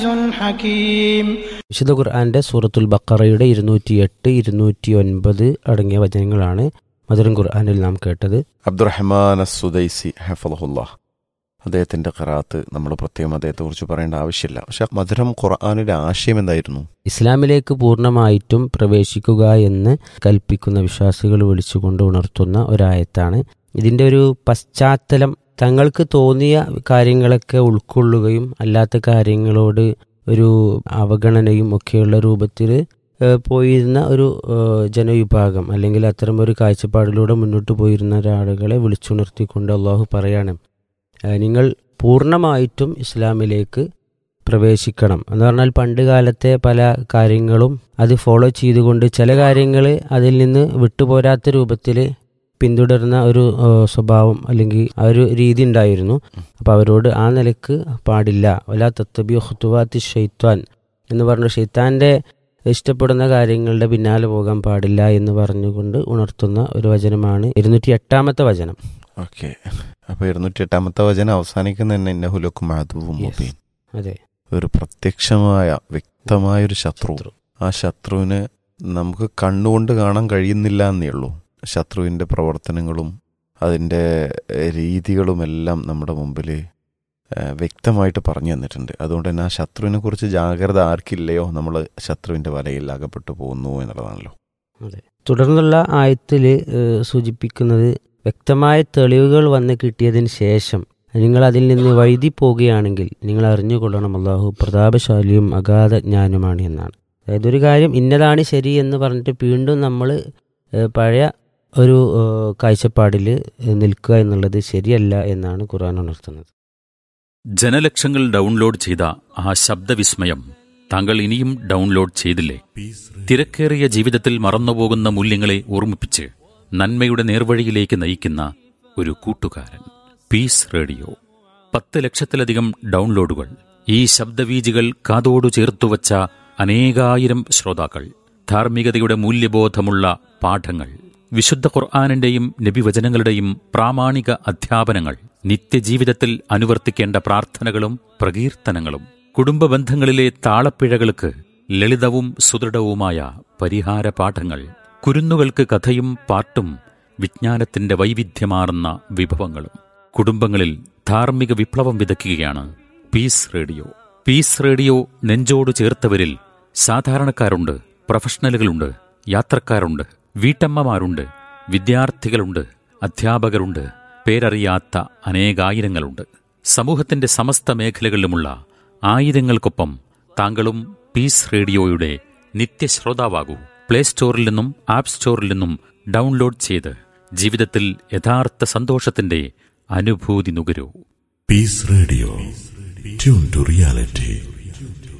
حكيم വിശുദ്ധ ഖുർആന്റെ സൂറത്തുൽ ബക്കറയുടെ ഇരുന്നൂറ്റി എട്ട് ഇരുന്നൂറ്റി ഒൻപത് അടങ്ങിയ വചനങ്ങളാണ് മധുരം ഖുർആനിൽ നാം കേട്ടത് അബ്ദുറഹ്മാൻ അസുദൈസി ഹഫലഹുല്ല അദ്ദേഹത്തിന്റെ ഖറാത്ത് നമ്മൾ പ്രത്യേകം അദ്ദേഹത്തെ കുറിച്ച് പറയേണ്ട ആവശ്യമില്ല പക്ഷെ മധുരം ഖുർആാനിന്റെ ആശയം എന്തായിരുന്നു ഇസ്ലാമിലേക്ക് പൂർണ്ണമായിട്ടും പ്രവേശിക്കുക എന്ന് കൽപ്പിക്കുന്ന വിശ്വാസികൾ വിളിച്ചുകൊണ്ട് ഉണർത്തുന്ന ഒരായത്താണ് ഇതിന്റെ ഒരു പശ്ചാത്തലം തങ്ങൾക്ക് തോന്നിയ കാര്യങ്ങളൊക്കെ ഉൾക്കൊള്ളുകയും അല്ലാത്ത കാര്യങ്ങളോട് ഒരു അവഗണനയും ഒക്കെയുള്ള രൂപത്തിൽ പോയിരുന്ന ഒരു ഏഹ്, ജനവിഭാഗം അല്ലെങ്കിൽ അത്തരം ഒരു കാഴ്ചപ്പാടിലൂടെ മുന്നോട്ട് പോയിരുന്ന ഒരാളുകളെ വിളിച്ചുണർത്തിക്കൊണ്ട് അള്ളാഹു പറയാണ് ഏഹ്, നിങ്ങൾ പൂർണ്ണമായിട്ടും ഇസ്ലാമിലേക്ക് പ്രവേശിക്കണം എന്ന് പറഞ്ഞാൽ പണ്ട് കാലത്തെ പല കാര്യങ്ങളും അത് ഫോളോ ചെയ്തുകൊണ്ട് ചില കാര്യങ്ങൾ അതിൽ നിന്ന് വിട്ടുപോരാത്ത രൂപത്തിൽ പിന്തുടരുന്ന ഒരു ആ, സ്വഭാവം അല്ലെങ്കിൽ ആ ഒരു രീതി ഉണ്ടായിരുന്നു അപ്പോൾ അവരോട് ആ നിലക്ക് പാടില്ല വലാ തത്തബി ഹുത്തുവാത്തി ഷെയ്ത്വാൻ എന്ന് പറഞ്ഞു ഷെയ്ത്താൻ്റെ ഇഷ്ടപ്പെടുന്ന കാര്യങ്ങളുടെ പിന്നാലെ പോകാൻ പാടില്ല എന്ന് പറഞ്ഞുകൊണ്ട് ഉണർത്തുന്ന ഒരു വചനമാണ് ഇരുന്നൂറ്റി എട്ടാമത്തെ വചനം ഓക്കെ അപ്പൊ ഇരുന്നൂറ്റി എട്ടാമത്തെ വചനം അവസാനിക്കുന്ന തന്നെ ഇന്നഹുലക്കും മാധുവും Yes. മുബീൻ അതെ ഒരു പ്രത്യക്ഷമായ വ്യക്തമായ ഒരു ശത്രു ശത്രു. ആ ശത്രുവിനെ നമുക്ക് കണ്ണുകൊണ്ട് കാണാൻ കഴിയുന്നില്ല എന്നേ ഉള്ളൂ ശത്രുവിൻ്റെ പ്രവർത്തനങ്ങളും അതിൻ്റെ ഏഹ്, രീതികളുമെല്ലാം നമ്മുടെ മുമ്പിൽ ഏഹ്, വ്യക്തമായിട്ട് പറഞ്ഞു തന്നിട്ടുണ്ട് അതുകൊണ്ട് തന്നെ ആ ശത്രുവിനെ കുറിച്ച് ജാഗ്രത ആർക്കില്ലയോ നമ്മൾ ശത്രുവിൻ്റെ വലയിൽ അകപ്പെട്ടു പോകുന്നു എന്നുള്ളതാണല്ലോ തുടർന്നുള്ള ആയത്തിൽ സൂചിപ്പിക്കുന്നത് വ്യക്തമായ തെളിവുകൾ വന്ന് കിട്ടിയതിന് ശേഷം നിങ്ങൾ അതിൽ നിന്ന് വഴുതി പോവുകയാണെങ്കിൽ നിങ്ങൾ അറിഞ്ഞുകൊള്ളണം അള്ളാഹു പ്രതാപശാലിയും അഗാധ ജ്ഞാനുമാണ് എന്നാണ് അതായത് ഒരു കാര്യം ഇന്നതാണ് ശരി എന്ന് പറഞ്ഞിട്ട് വീണ്ടും നമ്മൾ പഴയ ഒരു കാഴ്ചപ്പാടിൽ നിൽക്കുക എന്നുള്ളത് ശരിയല്ല എന്നാണ് ഖുർആൻ ഉണർത്തുന്നത് ജനലക്ഷങ്ങൾ ഡൗൺലോഡ് ചെയ്ത ആ ശബ്ദവിസ്മയം താങ്കൾ ഇനിയും ഡൗൺലോഡ് ചെയ്തില്ലേ തിരക്കേറിയ ജീവിതത്തിൽ മറന്നുപോകുന്ന മൂല്യങ്ങളെ ഓർമ്മിപ്പിച്ച് നന്മയുടെ നേർവഴിയിലേക്ക് നയിക്കുന്ന ഒരു കൂട്ടുകാരൻ പീസ് റേഡിയോ പത്ത് ലക്ഷത്തിലധികം ഡൗൺലോഡുകൾ ഈ ശബ്ദവീജികൾ കാതോടു ചേർത്തുവച്ച അനേകായിരം ശ്രോതാക്കൾ ധാർമ്മികതയുടെ മൂല്യബോധമുള്ള പാഠങ്ങൾ വിശുദ്ധ ഖുർആാനിന്റെയും നബിവചനങ്ങളുടെയും പ്രാമാണിക അധ്യാപനങ്ങൾ നിത്യജീവിതത്തിൽ അനുവർത്തിക്കേണ്ട പ്രാർത്ഥനകളും പ്രകീർത്തനങ്ങളും കുടുംബ ബന്ധങ്ങളിലെ താളപ്പിഴകൾക്ക് ലളിതവും സുദൃഢവുമായ പരിഹാര പാഠങ്ങൾ കുരുന്നുകൾക്ക് കഥയും പാട്ടും വിജ്ഞാനത്തിന്റെ വൈവിധ്യമാർന്ന വിഭവങ്ങളും കുടുംബങ്ങളിൽ ധാർമ്മിക വിപ്ലവം വിതയ്ക്കുകയാണ് പീസ് റേഡിയോ പീസ് റേഡിയോ നെഞ്ചോട് ചേർത്തവരിൽ സാധാരണക്കാരുണ്ട് പ്രൊഫഷണലുകളുണ്ട് യാത്രക്കാരുണ്ട് വീട്ടമ്മമാരുണ്ട് വിദ്യാർത്ഥികളുണ്ട് അധ്യാപകരുണ്ട് പേരറിയാത്ത അനേകായിരങ്ങളുണ്ട് സമൂഹത്തിന്റെ സമസ്ത മേഖലകളിലുമുള്ള ആയിരങ്ങൾക്കൊപ്പം താങ്കളും പീസ് റേഡിയോയുടെ നിത്യശ്രോതാവാകൂ പ്ലേ സ്റ്റോറിൽ നിന്നും ആപ്പ് സ്റ്റോറിൽ നിന്നും ഡൗൺലോഡ് ചെയ്ത് ജീവിതത്തിൽ യഥാർത്ഥ സന്തോഷത്തിന്റെ അനുഭൂതി നുകരൂ Peace Radio. Tune to reality.